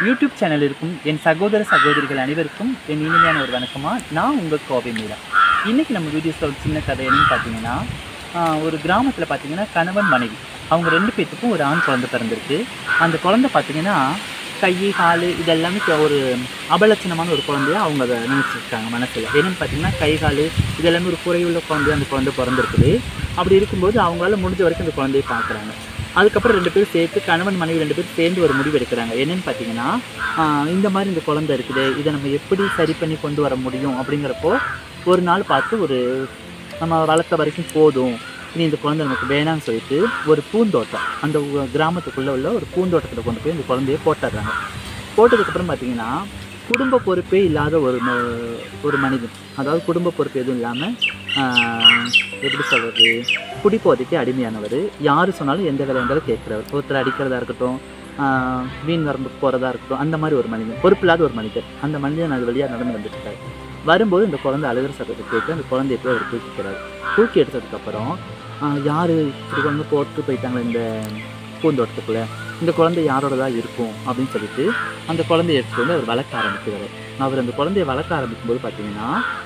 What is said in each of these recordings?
YouTube channel இருக்கும் என் சகோதர சகோதரிகள் அனைவருக்கும் என் இனிமையான ஒரு வணக்கமா நான் உங்கள் கோவை மீரா இன்றைக்கி நம்ம வீடியோஸில் ஒரு சின்ன கதை என்னன்னு பார்த்தீங்கன்னா ஆஹ், ஒரு கிராமத்தில் பார்த்தீங்கன்னா கணவன் மனைவி அவங்க ரெண்டு பேர்த்துக்கும் ஒரு ஆண் குழந்தை பிறந்திருக்கு அந்த குழந்தை பார்த்தீங்கன்னா கை கால் இதெல்லாமே இப்ப ஒரு அபலட்சணமான ஒரு குழந்தைய அவங்க அதை நினச்சிருக்காங்க மனசில் என்னென்னு பார்த்தீங்கன்னா கை கால் இதெல்லாமே ஒரு குறையுள்ள குழந்தைய அந்த குழந்தை பிறந்திருக்குது அப்படி இருக்கும்போது அவங்களால முடிஞ்ச வரைக்கும் அந்த குழந்தைய பார்க்குறாங்க அதுக்கப்புறம் ரெண்டு பேரும் சேர்த்து கணவன் மனைவி ரெண்டு பேரும் சேர்ந்து ஒரு முடிவு எடுக்கிறாங்க என்னன்னு பார்த்தீங்கன்னா ஆஹ் இந்த மாதிரி இந்த குழந்தை இருக்குது இதை நம்ம எப்படி சரி பண்ணி கொண்டு வர முடியும் அப்படிங்கிறப்போ ஒரு நாள் பார்த்து ஒரு நம்ம வளர்த்த வரைக்கும் போதும் இனி இந்த குழந்தை நமக்கு வேணாம்னு சொல்லிட்டு ஒரு பூந்தோட்டம் அந்த ஊ- கிராமத்துக்குள்ளே உள்ள ஒரு பூந்தோட்டத்தில் கொண்டு போய் இந்த குழந்தைய போட்டுடுறாங்க போட்டதுக்கப்புறம் பார்த்தீங்கன்னா குடும்ப பொறுப்பே இல்லாத ஒரு ம- ஒரு மனிதன் அதாவது குடும்ப பொறுப்பு எதுவும் இல்லாமல் எப்படி சொல்கிறது குடிப்போதைக்கு அடிமையானவர் யார் சொன்னாலும் எந்த வேலை இருந்தாலும் கேட்குறவர் ஒருத்தர் அடிக்கிறதா இருக்கட்டும் ஆஹ் மீன் வரம்புக்கு போகிறதா இருக்கட்டும் அந்த மாதிரி ஒரு மனிதன் பொறுப்பில்லாத ஒரு மனிதர் அந்த மனிதன் அது வழியாக நடந்து வந்துட்டு இருக்காரு வரும்போது இந்த குழந்தை அழுகிற சத்தத்தை கேட்டு அந்த குழந்தைய போய் அவர் தூக்கிக்கிறார் தூக்கி எடுத்ததுக்கப்புறம் யார் இப்படி வந்து போட்டு போயிட்டாங்க இந்த பூந்தோட்டத்துக்குள்ளே இந்த குழந்தை யாரோடதா இருக்கும் அப்படின்னு சொல்லிட்டு அந்த குழந்தைய எடுத்துட்டு வந்து அவர் வளர்க்க ஆரம்பிக்கிறார் அவர் அந்த குழந்தைய வளர்க்க ஆரம்பிக்கும்போது பார்த்தீங்கன்னா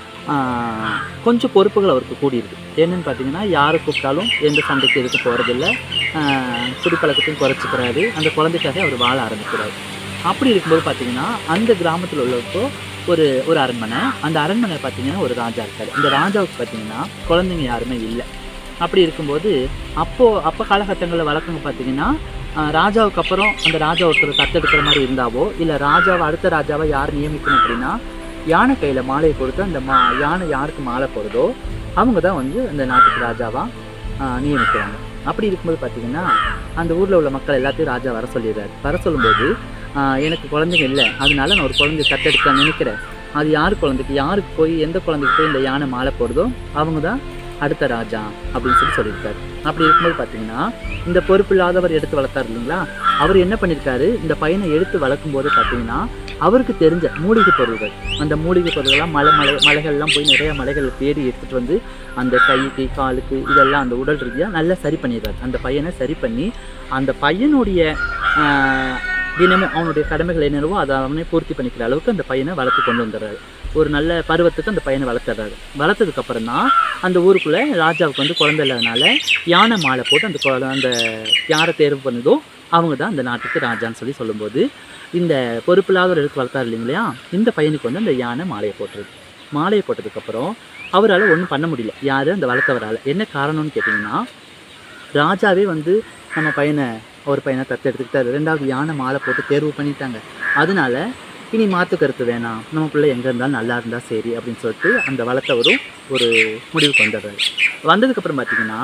ஆஹ், கொஞ்சம் பொறுப்புகள் அவருக்கு கூடியிருக்கு என்னன்னு பார்த்தீங்கன்னா யாரை கூப்பிட்டாலும் எந்த சண்டைக்கு எதுக்கு போகிறதில்ல குடிப்பழக்கத்தையும் குறைச்சிக்கிறாரு அந்த குழந்தைக்காக அவர் வாழ ஆரம்பிக்கிறார் அப்படி இருக்கும்போது பார்த்தீங்கன்னா அந்த கிராமத்தில் உள்ளவருக்கோ ஒரு ஒரு அரண்மனை அந்த அரண்மனை பார்த்தீங்கன்னா ஒரு ராஜா இருக்கார் இந்த ராஜாவுக்கு பார்த்தீங்கன்னா குழந்தைங்க யாருமே இல்லை அப்படி இருக்கும்போது அப்போது அப்போ காலகட்டங்களில் வழக்கங்க பார்த்தீங்கன்னா ஆஹ், ராஜாவுக்கு அப்புறம் அந்த ராஜா ஒருத்தர் தத்தெடுக்கிற மாதிரி இருந்தாவோ இல்லை ராஜாவை அடுத்த ராஜாவை யார் நியமிக்கணும் அப்படின்னா யானை கையில் மாலையை கொடுத்து அந்த மா யானை யாருக்கு மாலை போடுதோ அவங்க தான் வந்து அந்த நாட்டுக்கு ராஜாவாக நியமிக்கிறாங்க அப்படி இருக்கும்போது பார்த்தீங்கன்னா அந்த ஊரில் உள்ள மக்கள் எல்லாத்தையும் ராஜா வர சொல்லிடுறாரு வர சொல்லும்போது ஆஹ், எனக்கு குழந்தைங்க இல்லை அதனால நான் ஒரு குழந்தைய தத்தெடுக்க நினைக்கிறேன் அது யார் குழந்தைக்கு யாருக்கு போய் எந்த குழந்தைக்கு போய் இந்த யானை மாலை போடுதோ அவங்க தான் அடுத்த ராஜா அப்படின்னு சொல்லி சொல்லியிருக்காரு அப்படி இருக்கும்போது பார்த்தீங்கன்னா இந்த பொறுப்பு இல்லாதவர் எடுத்து வளர்த்தார் இல்லைங்களா அவர் என்ன பண்ணியிருக்காரு இந்த பையனை எடுத்து வளர்க்கும் போது பார்த்தீங்கன்னா அவருக்கு தெரிஞ்ச மூலிகை பொருள்கள் அந்த மூலிகை பொருள்கள்லாம் மலை மலை மலைகள்லாம் போய் நிறைய மலைகள் தேடி எடுத்துகிட்டு வந்து அந்த கைக்கு காலுக்கு இதெல்லாம் அந்த உடல் ரீதியாக நல்லா சரி பண்ணிடுறாரு அந்த பையனை சரி பண்ணி அந்த பையனுடைய ஆஹ், தினமும் அவனுடைய கடமைகள் என்னென்னவோ அதை அவனே பூர்த்தி பண்ணிக்கிற அளவுக்கு அந்த பையனை வளர்த்து கொண்டு வந்துடுறாரு ஒரு நல்ல பருவத்துக்கு அந்த பையனை வளர்த்துறாரு வளர்த்ததுக்கு அப்புறம் தான் அந்த ஊருக்குள்ளே ராஜாவுக்கு வந்து குழந்தை இல்லாதனால யானை மாலை போட்டு அந்த குழ- அந்த யாரை தேர்வு பண்ணுதோ அவங்க தான் அந்த நாட்டுக்கு ராஜான்னு சொல்லி சொல்லும்போது இந்த பொறுப்பில்லாத ஒரு எடுத்து வளர்த்தாரு இல்லைங்களா இந்த பையனுக்கு வந்து அந்த யானை மாலையை போட்டுருது மாலையை போட்டதுக்கப்புறம் அவரால் ஒன்றும் பண்ண முடியல யார் அந்த வளர்த்தவரால் என்ன காரணம்னு கேட்டிங்கன்னா ராஜாவே வந்து நம்ம பையனை ஒரு பையனை தத்தெடுத்துக்கிட்டாரு ரெண்டாவது யானை மாலை போட்டு தேர்வு பண்ணிட்டாங்க அதனால இனி மாற்று கருத்து வேணாம் நம்ம பிள்ளை எங்கே இருந்தாலும் நல்லா இருந்தால் சரி அப்படின்னு சொல்லிட்டு அந்த வளர்த்தவரும் ஒரு முடிவுக்கு வந்துடுறாரு வந்ததுக்கப்புறம் பார்த்தீங்கன்னா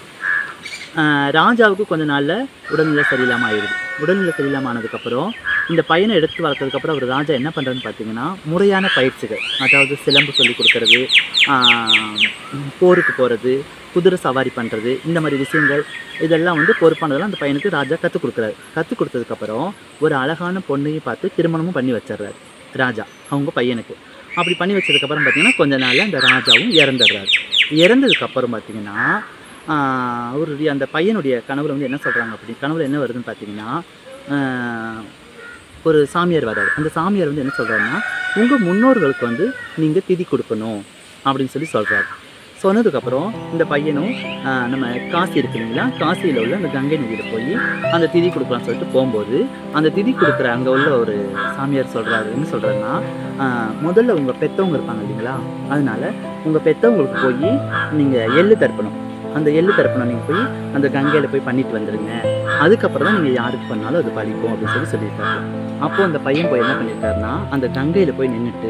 ஆஹ், ராஜாவுக்கு கொஞ்ச நாளில் உடல்நிலை சரியில்லாமல் ஆயிடுது உடல்நிலை சரியில்லாமல் ஆனதுக்கப்புறம் இந்த பையனை எடுத்து வளர்த்ததுக்கப்புறம் அவர் ராஜா என்ன பண்ணுறதுன்னு பார்த்தீங்கன்னா முறையான பயிற்சிகள் அதாவது சிலம்பு சொல்லி கொடுக்கறது ஆஹ், போருக்கு போகிறது குதிரை சவாரி பண்ணுறது இந்த மாதிரி விஷயங்கள் இதெல்லாம் வந்து பொறுப்பானதெல்லாம் அந்த பையனுக்கு ராஜா கற்றுக் கொடுக்குறாரு கற்றுக் கொடுத்ததுக்கப்புறம் ஒரு அழகான பொண்ணையும் பார்த்து திருமணமும் பண்ணி வச்சிடுறாரு ராஜா அவங்க பையனுக்கு அப்படி பண்ணி வச்சதுக்கப்புறம் பார்த்தீங்கன்னா கொஞ்ச நாளில் அந்த ராஜாவும் இறந்துடுறாரு இறந்ததுக்கப்புறம் பார்த்தீங்கன்னா ஆஹ், அவருடைய அந்த பையனுடைய கனவுல வந்து என்ன சொல்கிறாங்க அப்படி கனவுல என்ன வருதுன்னு பார்த்தீங்கன்னா ஆஹ், ஒரு சாமியார் வராரு அந்த சாமியார் வந்து என்ன சொல்கிறாருன்னா உங்கள் முன்னோர்களுக்கு வந்து நீங்கள் திதி கொடுக்கணும் அப்படின்னு சொல்லி சொல்கிறாரு சொன்னதுக்கப்புறம் இந்த பையனும் ஆஹ், நம்ம காசி இருக்கு இல்லைங்களா காசியில் உள்ள அந்த கங்கை நதியில் போய் அந்த திதி கொடுக்கலாம்னு சொல்லிட்டு போகும்போது அந்த திதி கொடுக்குற அங்கே உள்ள ஒரு சாமியார் சொல்கிறாரு என்ன சொல்கிறாருன்னா முதல்ல உங்கள் பெற்றவங்க இருப்பாங்க இல்லைங்களா அதனால உங்கள் பெற்றவங்களுக்கு போய் நீங்கள் எள்ளு தர்ப்பணம் அந்த எள்ளு தர்ப்பணம் நீங்கள் போய் அந்த கங்கையில் போய் பண்ணிட்டு வந்துடுங்க அதுக்கப்புறம் தான் நீங்கள் யாருக்கு பண்ணாலும் அது பலிக்கும் அப்படின்னு சொல்லி சொல்லியிருக்காரு அப்போ அந்த பையன் போய் என்ன பண்ணியிருக்காருன்னா அந்த கங்கையில் போய் நின்றுட்டு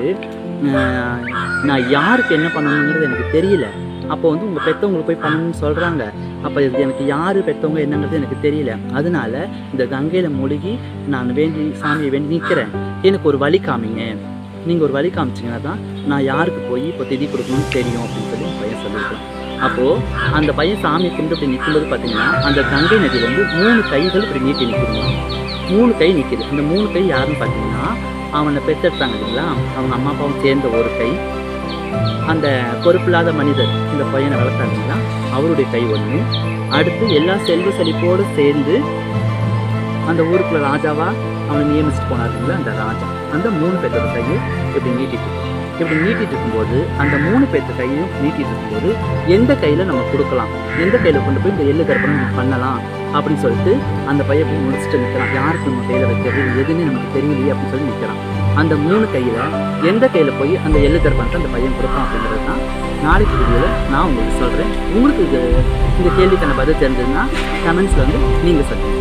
நான் யாருக்கு என்ன பண்ணணுங்கிறது எனக்கு தெரியல அப்போ வந்து உங்கள் பெற்றவங்களுக்கு போய் பண்ணணும்னு சொல்கிறாங்க அப்போ இது எனக்கு யார் பெற்றவங்க என்னங்கிறது எனக்கு தெரியல அதனால இந்த கங்கையில் மூழ்கி நான் வேண்டி சாமியை வேண்டி நிற்கிறேன் எனக்கு ஒரு வழி காமிங்க நீங்கள் ஒரு வழி காமிச்சிங்கன்னா தான் நான் யாருக்கு போய் இப்போ திதி கொடுக்கணும்னு தெரியும் அப்படின்னு சொல்லி அந்த பையன் சொல்லியிருக்கான் அப்போது அந்த பையன் சாமி கும்பிட்டு இப்படி நிற்கும்போது பார்த்தீங்கன்னா அந்த கங்கை நதியில் வந்து மூணு கைகள் இப்படி நீட்டி நிற்குதுங்க மூணு கை நிற்கிது அந்த மூணு கை யாருன்னு பார்த்தீங்கன்னா அவனை பெற்றெடுத்தாங்க இல்லைங்களா அவங்க அம்மா அப்பாவும் சேர்ந்த ஒரு கை அந்த பொறுப்பில்லாத மனிதர் இந்த பையனை வளர்த்தாங்க இல்லைங்களா அவருடைய கை ஒன்று அடுத்து எல்லா செல்வ செழிப்போடு சேர்ந்து அந்த ஊருக்குள்ள ராஜாவா அவனை நியமிச்சுட்டு போனாருங்களா அந்த ராஜா அந்த மூணு பேர்த்தோட கையை இப்படி நீட்டிட்டு இருக்கு. இப்படி நீட்டிட்டு இருக்கும்போது அந்த மூணு பேர்த்த கையும் நீட்டிட்டு இருக்கும்போது எந்த கையில் நம்ம கொடுக்கலாம் எந்த கையில் கொண்டு போய் இந்த எள்ளு கற்பனை நம்ம பண்ணலாம் அப்படின்னு சொல்லிட்டு அந்த பையன் போய் முடிச்சுட்டு நிற்கிறான் யாருக்கு நம்ம கையில் வைக்கிறது இது எதுன்னு நமக்கு தெரியலையே அப்படின்னு சொல்லி நிற்கிறான் அந்த மூணு கையில் எந்த கையில் போய் அந்த எள்ளு கற்பனத்தை அந்த பையன் கொடுப்பான் அப்படிங்கிறது தான் நாளைக்கு வீடியோவில் நான் உங்களுக்கு சொல்கிறேன் உங்களுக்கு இது இந்த கேள்விக்கான பதில் தெரிஞ்சதுன்னா கமெண்ட்ஸில் வந்து நீங்கள் சொல்லுங்கள்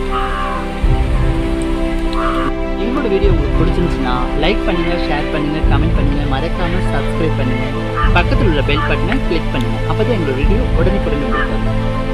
எங்களோட வீடியோ உங்களுக்கு பிடிச்சிருந்துச்சுன்னா லைக் பண்ணுங்கள் ஷேர் பண்ணுங்கள் கமெண்ட் பண்ணுங்கள் மறக்காமல் சப்ஸ்கிரைப் பண்ணுங்கள் பக்கத்தில் உள்ள பெல் பட்டனை கிளிக் பண்ணுங்கள் அப்போ தான் எங்களோட வீடியோ உடனே உங்களுக்கு வரும்